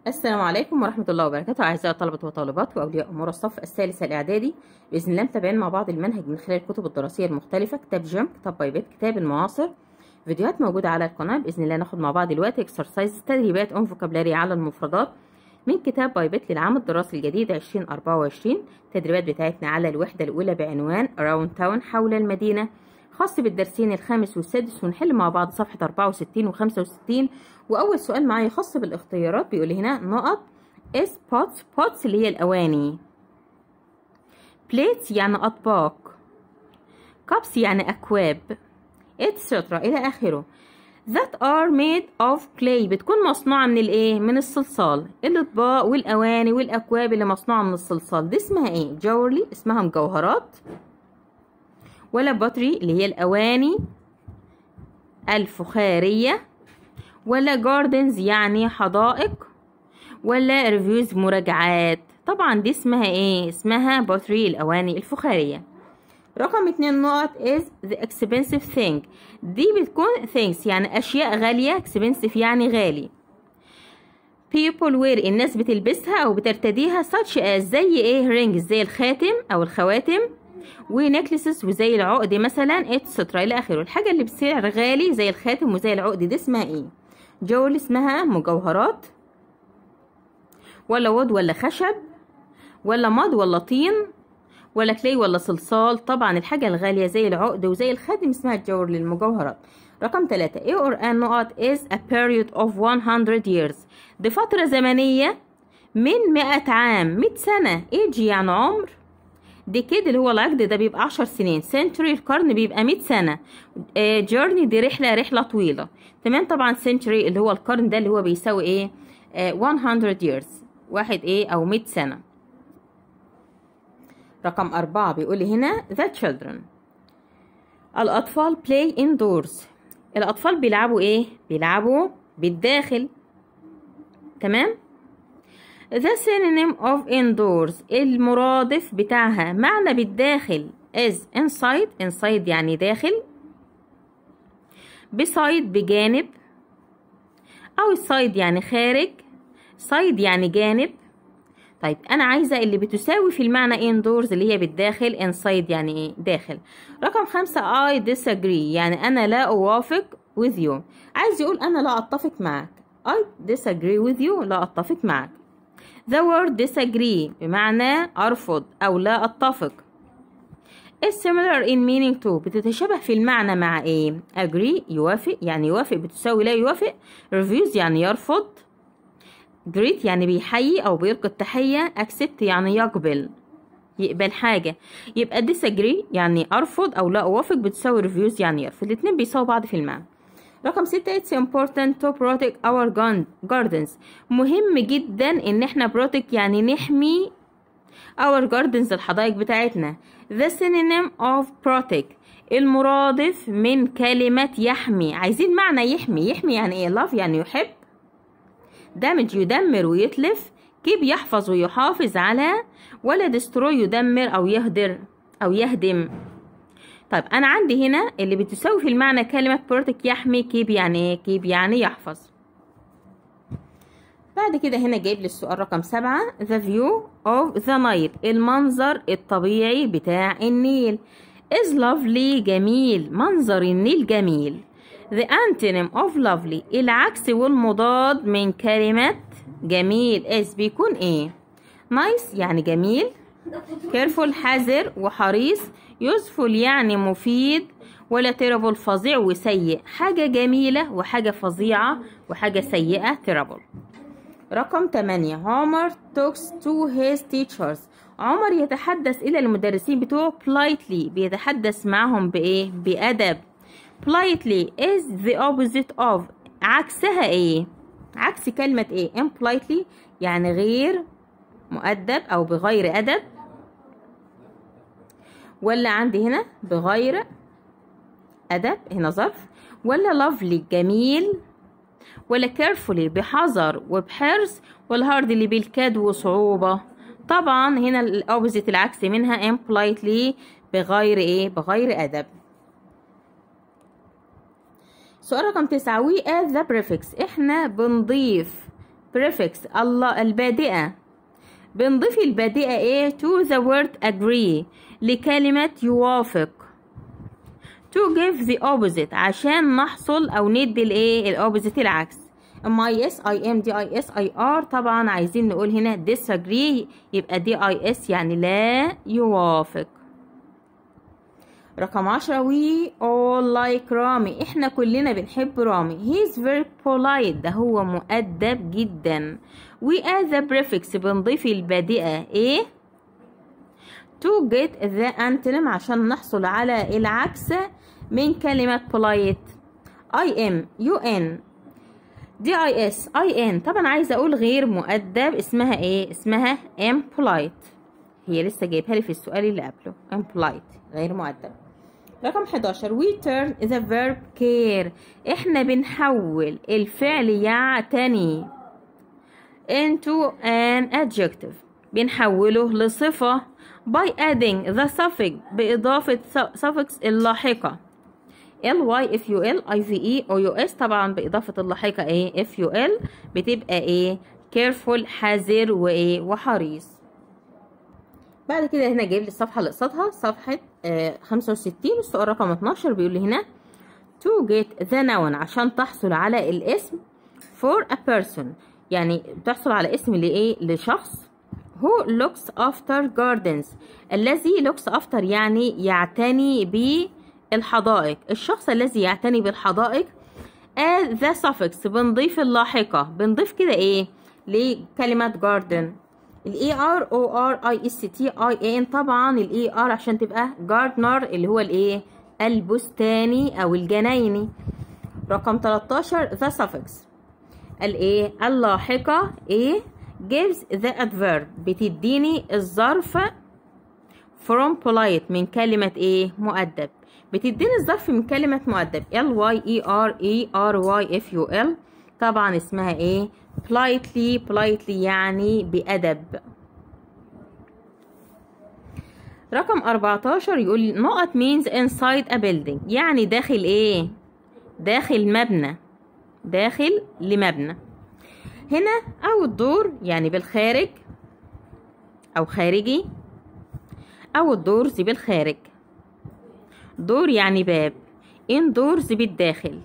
السلام عليكم ورحمة الله وبركاته أعزائي الطلبة والطالبات وأولياء أمور الصف الثالث الإعدادي بإذن الله متابعين مع بعض المنهج من خلال الكتب الدراسية المختلفة كتاب جيم كتاب بايبت كتاب المعاصر فيديوهات موجودة على القناة بإذن الله ناخد مع بعض دلوقتي اكسرسايز تدريبات أون فوكابلاري على المفردات من كتاب بايبت للعام الدراسي الجديد 2024 التدريبات بتاعتنا على الوحدة الأولى بعنوان أراوند تاون حول المدينة خاص بالدرسين الخامس والسادس ونحل مع بعض صفحة 64 و 65 وأول سؤال معايا خاص بالاختيارات بيقول هنا نقط اس بوتس بوتس اللي هي الأواني بليتس يعني أطباق كابس يعني أكواب اتسترا إلى آخره that are made of clay بتكون مصنوعة من الإيه؟ من الصلصال الأطباق والأواني والأكواب اللي مصنوعة من الصلصال دي اسمها إيه؟ جورلي اسمها مجوهرات ولا بطري اللي هي الأواني الفخارية ولا جاردنز يعني حدائق ولا ريفيوز مراجعات طبعا دي اسمها ايه اسمها بطري الأواني الفخارية رقم اتنين نقط is the expensive thing دي بتكون things يعني أشياء غالية expensive يعني غالي people wear الناس بتلبسها أو بترتديها such as زي ايه rings زي الخاتم أو الخواتم ونكلسز وزي العقد مثلا اتسترا الى اخره الحاجه اللي بسعر غالي زي الخاتم وزي العقد دي اسمها ايه جول اسمها مجوهرات ولا ود ولا خشب ولا مض ولا طين ولا كلي ولا صلصال طبعا الحاجة الغالية زي العقد وزي الخاتم اسمها الجور للمجوهرات رقم ثلاثة A or N نقط is a period of 100 years دي فترة زمنية من 100 عام 100 سنة age يعني عمر ديكيد اللي هو العقد ده بيبقى عشر سنين سنتوري القرن بيبقى مية سنة جيرني دي رحلة رحلة طويلة تمام طبعا سنتوري اللي هو القرن ده اللي هو بيساوي ايه آه 100 years واحد ايه او مية سنة رقم أربعة بيقول لي هنا the children الأطفال play indoors الأطفال بيلعبوا ايه بيلعبوا بالداخل تمام The synonym of indoors المرادف بتاعها معنى بالداخل is inside inside يعني داخل beside بجانب outside يعني خارج side يعني جانب طيب انا عايزة اللي بتساوي في المعنى indoors اللي هي بالداخل inside يعني ايه داخل رقم خمسة I disagree يعني انا لا اوافق with you عايز يقول انا لا اتفق معك I disagree with you لا اتفق معك The word disagree بمعنى أرفض أو لا أتفق is similar in meaning to بتتشابه في المعنى مع إيه agree يوافق يعني يوافق بتساوي لا يوافق refuse يعني يرفض greet يعني بيحيي أو بيلقي التحية accept يعني يقبل يقبل حاجة يبقى disagree يعني أرفض أو لا أوافق بتساوي refuse يعني يرفض الاتنين بيساووا بعض في المعنى رقم ستة it's important to protect our gardens مهم جدا ان احنا protect يعني نحمي our gardens الحدائق بتاعتنا the synonym of protect المرادف من كلمة يحمي عايزين معنى يحمي يحمي يعني ايه love يعني يحب damage يدمر ويتلف كيب يحفظ ويحافظ على ولا destroy يدمر او يهدر او يهدم طيب انا عندي هنا اللي بتساوي في المعنى كلمة بروتك يحمي كيب يعني ايه كيب يعني يحفظ بعد كده هنا جايب لي السؤال رقم سبعة the view of the Nile المنظر الطبيعي بتاع النيل is lovely جميل منظر النيل جميل the antonym of lovely العكس والمضاد من كلمة جميل is بيكون ايه nice يعني جميل careful حذر وحريص يوسفول يعني مفيد ولا تيرابل فظيع وسيء حاجة جميلة وحاجة فظيعة وحاجة سيئة تيرابل رقم 8 عمر talks to his teachers عمر يتحدث إلى المدرسين بتوعه politely بيتحدث معهم بإيه؟ بأدب politely is the opposite of عكسها إيه؟ عكس كلمة إيه؟ impolitely يعني غير مؤدب أو بغير أدب ولا عندي هنا بغير أدب هنا ظرف ولا lovely جميل ولا carefully بحذر وبحرص ولا hardly بالكاد وصعوبة طبعا هنا الأوبزيت العكس منها impolitely بغير ايه بغير أدب سؤال رقم تسعة we add the prefix احنا بنضيف prefix الله البادئة بنضيف البادئة ايه to the word agree لكلمة يوافق to give the opposite عشان نحصل او ندي الايه الاوبوزيت العكس اما اي اس اي ام دي اي اس اي ار طبعا عايزين نقول هنا disagree يبقى دي اي اس يعني لا يوافق رقم عشرة we all like رامي احنا كلنا بنحب رامي he's very polite ده هو مؤدب جدا we add the prefix بنضيف البادئة ايه to get the antonym عشان نحصل على العكس من كلمة polite I am you n دي اي اس اي ان طبعا عايزه اقول غير مؤدب اسمها ايه اسمها impolite هي لسه جايبها لي في السؤال اللي قبله impolite غير مؤدب رقم 11 we turn the verb care احنا بنحول الفعل يعتني into an adjective بنحوله لصفة by adding the suffix بإضافة suffix اللاحقة ly if you l i v e o u s طبعا بإضافة اللاحقة ايه if you l بتبقى ايه careful حذر وايه وحريص بعد كده هنا جايب لي الصفحة اللي قصادها صفحة آه 65 السؤال رقم 12 بيقول لي هنا to get the noun عشان تحصل على الاسم for a person يعني تحصل على اسم لإيه لشخص who looks after gardens الذي looks after يعني يعتني بالحدائق الشخص الذي يعتني بالحدائق add the suffix بنضيف اللاحقة بنضيف كده ايه لكلمة garden الاي ار او ار اي اس تي اي ان طبعا الاي ار عشان تبقى جاردنر اللي هو الايه البستاني او الجنايني رقم 13 the suffix الايه اللاحقة ايه gives the adverb بتديني الظرف from polite من كلمة ايه مؤدب بتديني الظرف من كلمة مؤدب L Y E R E R Y F U L طبعا اسمها ايه politely politely يعني بأدب رقم 14 يقول نقط means inside a building يعني داخل ايه داخل مبنى داخل لمبنى هنا outdoor يعني بالخارج او خارجي outdoors بالخارج دور يعني باب indoors بالداخل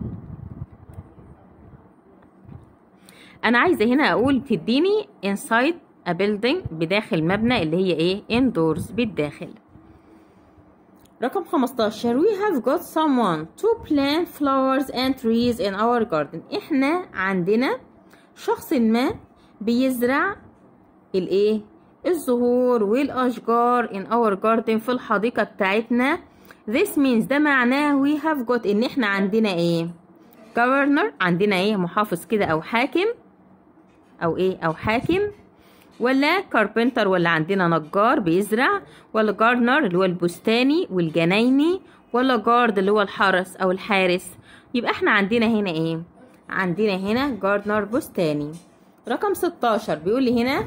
انا عايزه هنا اقول تديني inside a building بداخل مبنى اللي هي ايه indoors بالداخل رقم 15 we have got someone to plant flowers and trees in our garden احنا عندنا شخص ما بيزرع الايه الزهور والاشجار in our garden في الحديقه بتاعتنا this means ده معناه we have got ان احنا عندنا ايه governor عندنا ايه محافظ كده او حاكم او ايه او حاكم ولا كاربنتر ولا عندنا نجار بيزرع ولا جاردنر اللي هو البستاني والجنايني ولا جارد اللي هو الحرس او الحارس يبقى احنا عندنا هنا ايه عندنا هنا جاردنر بستاني رقم 16 بيقول لي هنا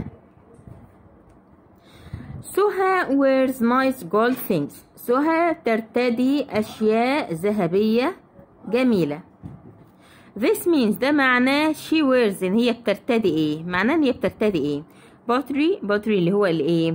سهى wears nice gold things سهى ترتدي أشياء ذهبية جميلة This means ده معناه she wears إن هي بترتدي إيه معناه إن هي بترتدي إيه pottery pottery اللي هو الإيه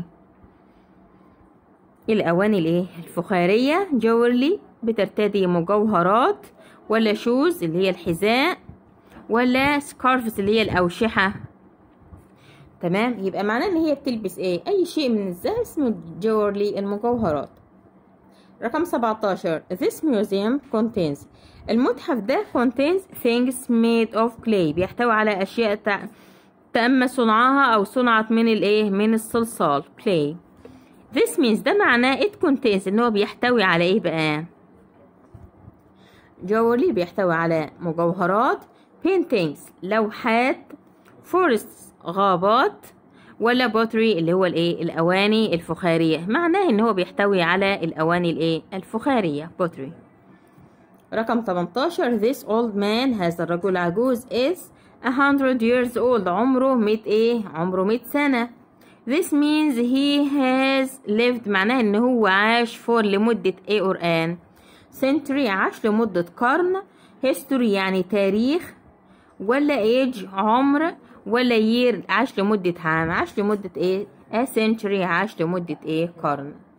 الأواني الإيه الفخارية jewelry بترتدي مجوهرات ولا shoes اللي هي الحذاء ولا scarves اللي هي الأوشحة تمام يبقى معناه ان هي بتلبس ايه اي شيء من الذهب اسمه جورلي المجوهرات رقم 17 this museum contains المتحف ده contains things made of clay بيحتوي على اشياء تع... تم صنعها او صنعت من الايه من الصلصال clay this means ده معناه it contains ان هو بيحتوي على ايه بقى جورلي بيحتوي على مجوهرات paintings لوحات forests غابات ولا بوتري اللي هو الايه الاواني الفخاريه معناه ان هو بيحتوي على الاواني الايه الفخاريه بوتري رقم 18 this old man هذا الرجل عجوز is a hundred years old عمره 100 ايه عمره 100 سنه this means he has lived معناه ان هو عاش for لمده ايه قرآن century عاش لمده قرن history يعني تاريخ ولا age عمر ولا year عاش لمدة عام عاش لمدة ايه a century عاش لمدة ايه قرن